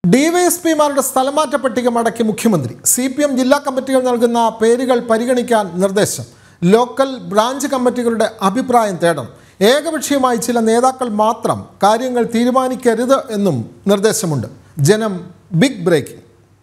ഡിവൈഎസ്പിമാരുടെ സ്ഥലമാറ്റ പട്ടിക മടക്കി മുഖ്യമന്ത്രി സി പി എം ജില്ലാ കമ്മിറ്റികൾ നൽകുന്ന പേരുകൾ പരിഗണിക്കാൻ നിർദ്ദേശം ലോക്കൽ ബ്രാഞ്ച് കമ്മിറ്റികളുടെ അഭിപ്രായം തേടണം ഏകപക്ഷീയമായി ചില നേതാക്കൾ മാത്രം കാര്യങ്ങൾ തീരുമാനിക്കരുത് എന്നും നിർദ്ദേശമുണ്ട് ജനം ബിഗ് ബ്രേക്കിംഗ്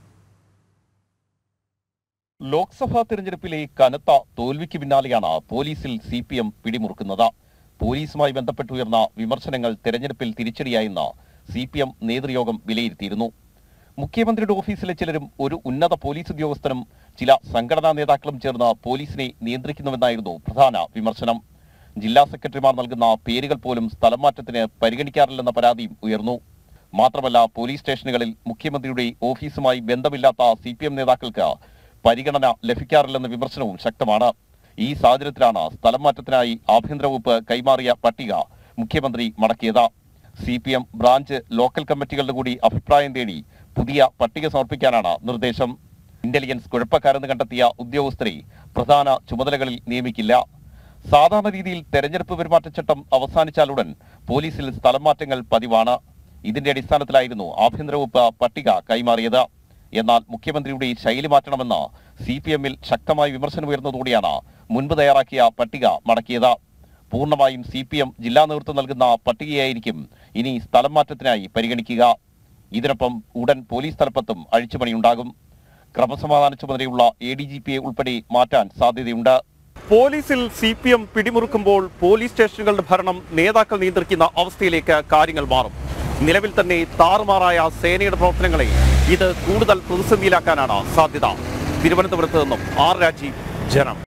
ലോക്സഭാ തിരഞ്ഞെടുപ്പിലെ കനത്ത തോൽവിക്ക് പിന്നാലെയാണ് പോലീസിൽ സി പി എം പിടിമുറുക്കുന്നത് പോലീസുമായി ബന്ധപ്പെട്ടുയർന്ന വിമർശനങ്ങൾ തെരഞ്ഞെടുപ്പിൽ തിരിച്ചടിയായെന്ന് സി പി എം നേതൃയോഗം വിലയിരുത്തിയിരുന്നു മുഖ്യമന്ത്രിയുടെ ഓഫീസിലെ ചിലരും ഒരു ഉന്നത പോലീസ് ഉദ്യോഗസ്ഥനും ചില സംഘടനാ നേതാക്കളും ചേർന്ന് പോലീസിനെ നിയന്ത്രിക്കുന്നുവെന്നായിരുന്നു പ്രധാന വിമർശനം ജില്ലാ സെക്രട്ടറിമാർ നൽകുന്ന പേരുകൾ പോലും സ്ഥലം മാറ്റത്തിന് പരിഗണിക്കാറില്ലെന്ന പരാതിയും ഉയർന്നു മാത്രമല്ല പോലീസ് സ്റ്റേഷനുകളിൽ മുഖ്യമന്ത്രിയുടെ ഓഫീസുമായി ബന്ധമില്ലാത്ത സി പി എം നേതാക്കൾക്ക് പരിഗണന ലഭിക്കാറില്ലെന്ന വിമർശനവും ശക്തമാണ് ഈ സാഹചര്യത്തിലാണ് സ്ഥലം മാറ്റത്തിനായി ആഭ്യന്തര വകുപ്പ് കൈമാറിയ പട്ടിക മുഖ്യമന്ത്രി മടക്കിയത് C P M branch local കമ്മിറ്റികളുടെ കൂടി അഭിപ്രായം തേടി പുതിയ പട്ടിക സമർപ്പിക്കാനാണ് നിർദ്ദേശം ഇന്റലിജൻസ് കുഴപ്പക്കാരെന്ന് കണ്ടെത്തിയ ഉദ്യോഗസ്ഥരെ പ്രധാന ചുമതലകളിൽ നിയമിക്കില്ല സാധാരണ രീതിയിൽ തെരഞ്ഞെടുപ്പ് പെരുമാറ്റച്ചട്ടം അവസാനിച്ചാലുടൻ പോലീസിൽ സ്ഥലം മാറ്റങ്ങൾ പതിവാണ് ഇതിന്റെ അടിസ്ഥാനത്തിലായിരുന്നു ആഭ്യന്തര വകുപ്പ് പട്ടിക കൈമാറിയത് എന്നാൽ മുഖ്യമന്ത്രിയുടെ ശൈലി മാറ്റണമെന്ന് സി പി എമ്മിൽ ശക്തമായ വിമർശനമുയർന്നതോടെയാണ് മുൻപ് തയ്യാറാക്കിയ പട്ടിക മടക്കിയത് പൂർണ്ണമായും സി പി എം ജില്ലാ നേതൃത്വം നൽകുന്ന പട്ടികയായിരിക്കും ഇനി സ്ഥലം മാറ്റത്തിനായി പരിഗണിക്കുക ഇതിനൊപ്പം ഉടൻ പോലീസ് തലപ്പത്തും അഴിച്ചുപണിയുണ്ടാകും ക്രമസമാധാന ചുമതലയുള്ള എ ഡി ജി പിയെ ഉൾപ്പെടെ മാറ്റാൻ സാധ്യതയുണ്ട് പോലീസിൽ സി പി എം പിടിമുറുക്കുമ്പോൾ പോലീസ് സ്റ്റേഷനുകളുടെ ഭരണം നേതാക്കൾ നിയന്ത്രിക്കുന്ന അവസ്ഥയിലേക്ക് കാര്യങ്ങൾ മാറും നിലവിൽ തന്നെ താറുമാറായ സേനയുടെ പ്രവർത്തനങ്ങളെ ഇത് കൂടുതൽ പ്രതിസന്ധിയിലാക്കാനാണ് സാധ്യത തിരുവനന്തപുരത്ത് നിന്നും ആർ രാജീവ് ജനം